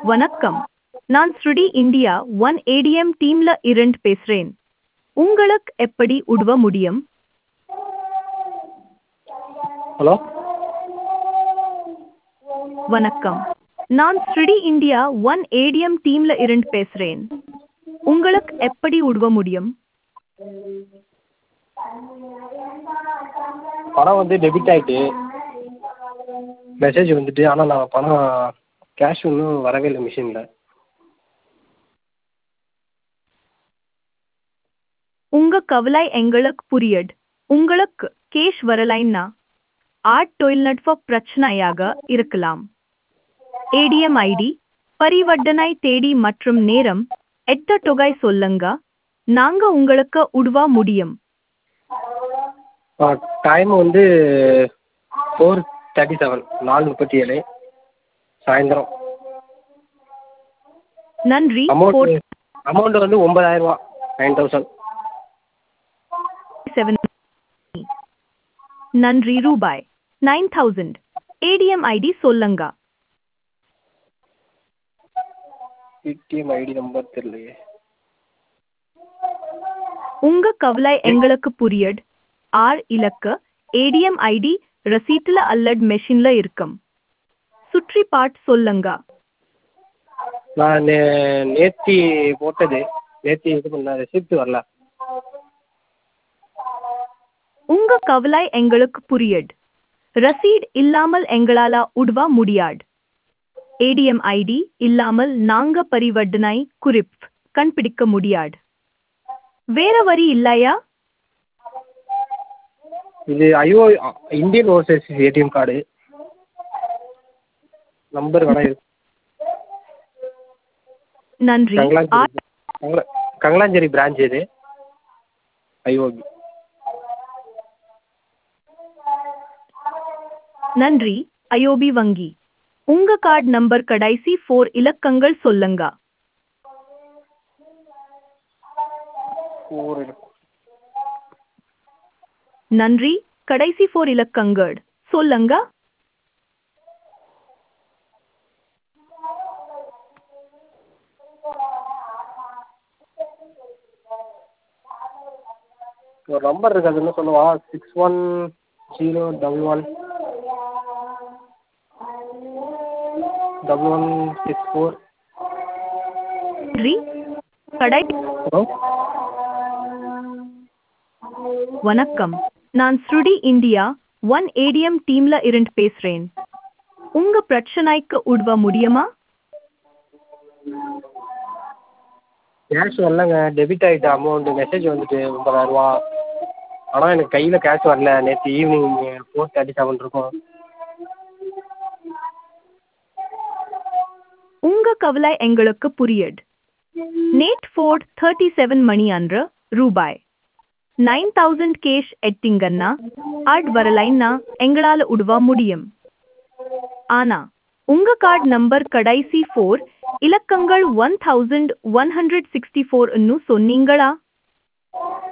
வணக்கம் நான் ஸ்ருடி இந்தியா ஒன் ஏடிஎம் டீம்ல இருந்து பேசுறேன் உங்களுக்கு எப்படி உதவ முடியும் ஹலோ வணக்கம் நான் ஸ்ருடி இந்தியா ஒன் ஏடிஎம் டீம்ல இருந்து பேசுறேன் உங்களுக்கு எப்படி உதவ முடியும் பணம் வந்து டெபிட் ஆகிட்டு மெசேஜ் வந்துட்டு ஆனால் நான் பணம் கேஷ் இன்னும் வரவே இல்லை மிஷினில் உங்க கவலை எங்களுக்கு புரியுது உங்களுக்கு கேஷ் வரலைன்னா ஆட் தொழில்நுட்ப பிரச்சனையாக இருக்கலாம் ஏடிஎம் ஐடி பரிவர்த்தனை தேதி மற்றும் நேரம் எட்ட தொகை சொல்லுங்க நாங்க உங்களுக்கு உதவ முடியும் டைம் வந்து ஃபோர் தேர்ட்டி செவன் நாலு முப்பத்தி ஏழு சாயந்தரம் நன்றி அமௌண்ட் அமௌண்ட் வந்து ஒன்பதாயிரரூவா நைன் தௌசண்ட் செவன் நன்றி ரூபாய் நைன் தௌசண்ட் ஏடிஎம் ஐடி சொல்லுங்க ஏடிஎம் ஐடி நம்பர் தெரியலையே உங்க கவலை எங்களுக்கு புரியுது ஆர் இலக்க ஏடிஎம் ஐடி ரசீட்ல அல்லது மெஷின்ல இருக்கும் சுற்றி பாட் சொல்லுங்க நான் நே நேத்தி போட்டது நேத்தி இது பண்ண ரெசிப்ட் வரல உங்க கவலை எங்களுக்கு புரியுது ரசீட் இல்லாமல் எங்களால உதவ முடியாது ஏடிஎம் ஐடி இல்லாமல் நாங்க பரிவர்த்தனை குறிப் கண்டுபிடிக்க முடியாது வேற வரி இல்லையா இது IO Indian overseas ATM card number வேணா இருக்கு நன்றி கங்கலாஞ்சேரி ஆர் கங்கலா கங்கலாஞ்சேரி பிரான்ச் இது ஐஓபி நன்றி ஐஓபி வங்கி உங்க கார்டு நம்பர் கடைசி ஃபோர் இலக்கங்கள் சொல்லுங்க ஃபோர் நன்றி கடைசி ஃபோர் இலக்கங்கள் சொல்லுங்க ஒரு நம்பர் இருக்கு அது என்ன சொல்லுவா six one zero double one double one six four நன்றி கடை ஹலோ வணக்கம் நான் ஸ்ருடி இந்தியா ஒன் ஏடிஎம் டீம்ல இருந்து பேசுறேன் உங்க பிரச்சனைக்கு உதவ முடியுமா கேஷ் வரலங்க டெபிட் ஆகிட்டு அமௌண்ட் மெசேஜ் வந்துட்டு ஒன்பதாயிரரூவா ஆனால் எனக்கு கையில் கேஷ் வரல நேற்று ஈவினிங் ஃபோர் தேர்ட்டி செவன் இருக்கும் உங்க கவலை எங்களுக்கு புரியுது நேட் ஃபோர்ட் தேர்ட்டி செவன் மணி அன்று ரூபாய் நைன் தௌசண்ட் கேஷ் எட்டிங்கன்னா ஆட் வரலைன்னா எங்களால உதவ முடியும் ஆனா உங்க கார்டு நம்பர் கடைசி ஃபோர் இலக்கங்கள் one thousand one hundred sixty four சொன்னீங்களா